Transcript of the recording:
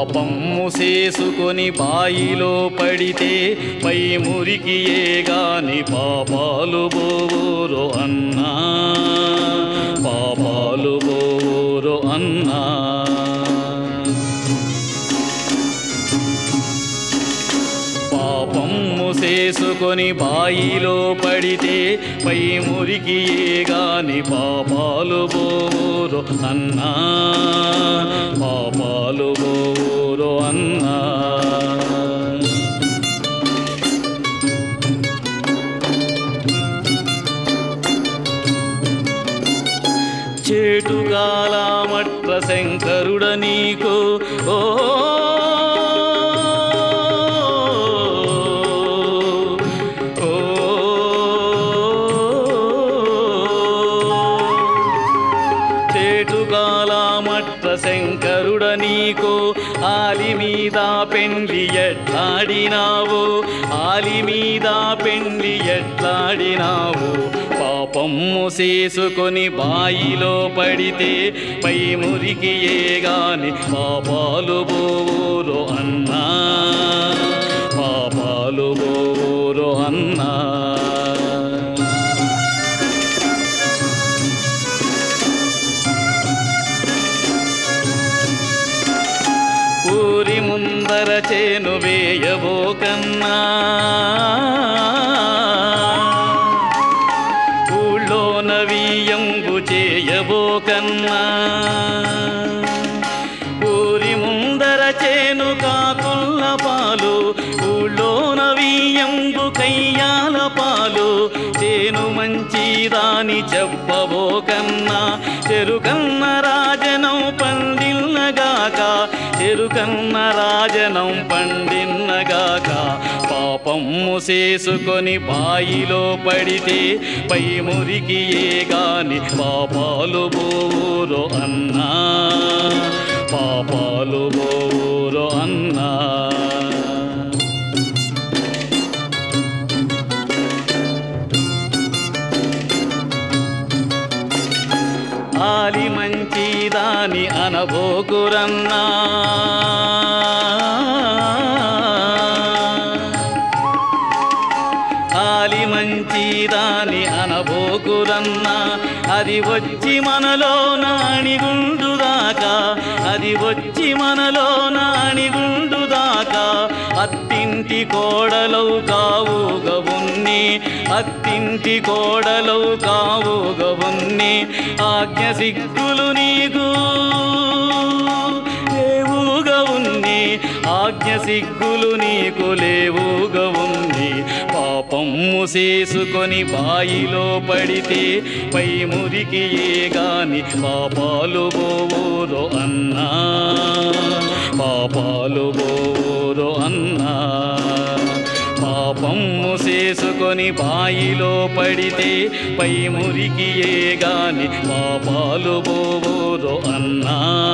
పాపము చేసుకొని బాయిలో పడితే పై మురికి ఏ గాని పాపాలు బోరో అన్నా పాపాలు బోరో అన్నా పాపము చేసుకొని బాయిలో పడితే పై మురికి ఏ గాని పాపాలు బోరో అన్నా పాపాలు బోరో అన్నా చేటుగాల మట్ర శంకరుడ నీకు ఓ ఓ, చేటుగాల మట్ర శంకరుడ నీకు ఆలి మీద పెండ్లి ఎట్లాడినావు ఆలి మీద పెండ్లి ఎట్లాడినావు పాపము చేసుకొని బాయిలో పడితే పై మురికి ఏ గాని పాపాలు బోరో అన్నా పాపాలు బోరో అన్నా ఊరి ముందర చేను వేయబో కన్నా ఊళ్ళో నవీయంబు చేయబో కన్నా ఊరి ముందర చేను కాకుల్ల పాలు ఊళ్ళో నవీయంబు కయ్యాల పాలు చేను మంచిదాని చెప్పబో కన్నా చెరుకన్న రాజనం పండిల్లగాక చెరుకన్న రాజనం పండిన్నగాక పాపము చేసుకొని బాయిలో పడితే పై మురికి ఏ గాని పాపాలు బోరో అన్నా పాపాలు బోరో అన్నా ఆలి మంచి దాని అనబోకురన్నా ఆలి మంచి దాని అనబోకురన్నా అది వచ్చి మనలో నాణిగుండు దాకా అది వచ్చి మనలో నాణిగుండు దాకా అత్తింటి కోడలవు కావుగా ఉన్ని అత్తింటి కోడలవు కావుగా ఉన్ని ఆజ్ఞ సిగ్గులు నీకు లేవుగా ఉన్ని ఆజ్ఞ సిగ్గులు నీకు లేవుగా ఉంది పాపము చేసుకొని బాయిలో పడితే పై మురికి ఏ గాని పాపాలు బోరో అన్నా పాపాలు బోరో అన్నా పాపము చేసుకొని బాయిలో పడితే పై మురికి ఏ గాని పాపాలు బోరో అన్నా